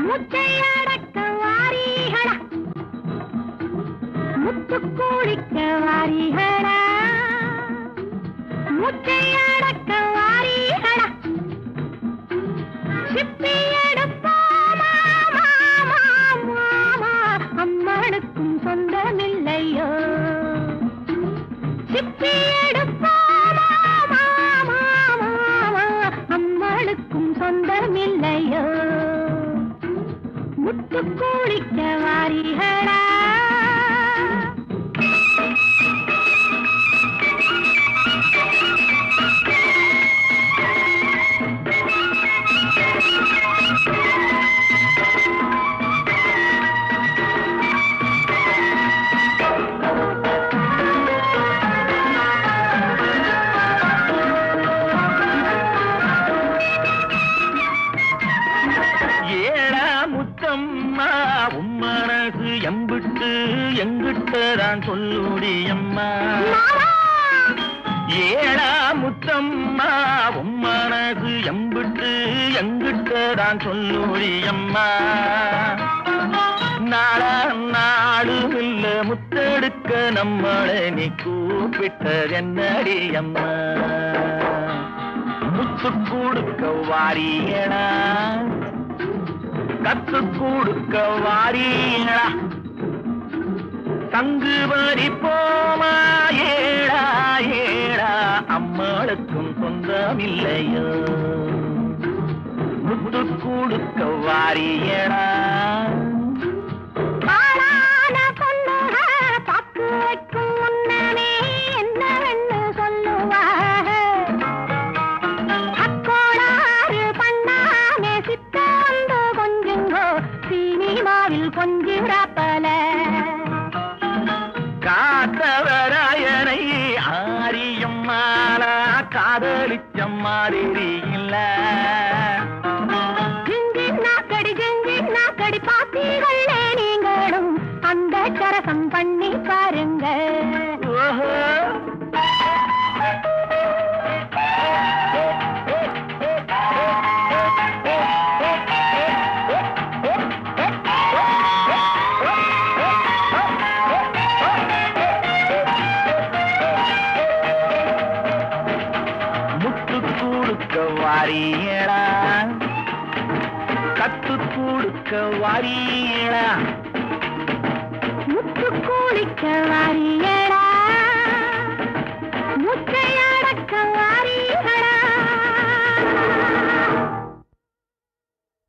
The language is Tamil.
மூச்சை அடக்க வாரிகளா முத்து கூடிக்க வாரிகளா மூச்சை அடக்க வாரிகளா சிப்பி எடுப்போமா மாமா மாமா அம்மனுக்கும் சொந்தமில்லையோ சிப்பி எடுப்போமா மாமா மாமா அம்மனுக்கும் சொந்தமில்லையோ முத்து கூடிக்க வாரிகளா ஏழா முத்தம்மா உம்மனசு எம்பிட்டு எங்கிட்டதான் சொல்லுடியம்மா ஏழா முத்தம்மா உம்மனசு எம்பிட்டு எங்கிட்டதான் சொல்லுடியம்மா நாளா நாடும் இல்ல முத்தெடுக்க நம்மளை நீ கூப்பிட்டது என்னடியம்மா முத்து கொடுக்க வாரியடா கத்து கொடுக்க வாரியடா தங்கு வரி போமா ஏடா ஏடா அம்மாளுக்கும் சொந்தமில்லையோ முத்து கொடுக்க வாரியடா ஆளான பொண்ணுக பாக்கு வைக்கும் முன்னமே என்னவென்னு சொல்லுவாக அக்கோளாறு பண்ணாமே சித்த வந்து கொஞ்சுங்கோ சினிமாவில் கொஞ்சிறப்பல காத்தவராயனை ஆரியம் மாலா காதலிச்ச மாதிரி இல்ல ஜிஞ்சி நாக்கடி ஜிஞ்சி நாக்கடி பாத்தீங்களே நீங்களும் அந்த கரசம் பண்ணி பாருங்க ஓஹோ முத்து கொடுக்க வாரியடா கத்து கொடுக்க வாரியடா முத்து கூலிக்க வாரியடா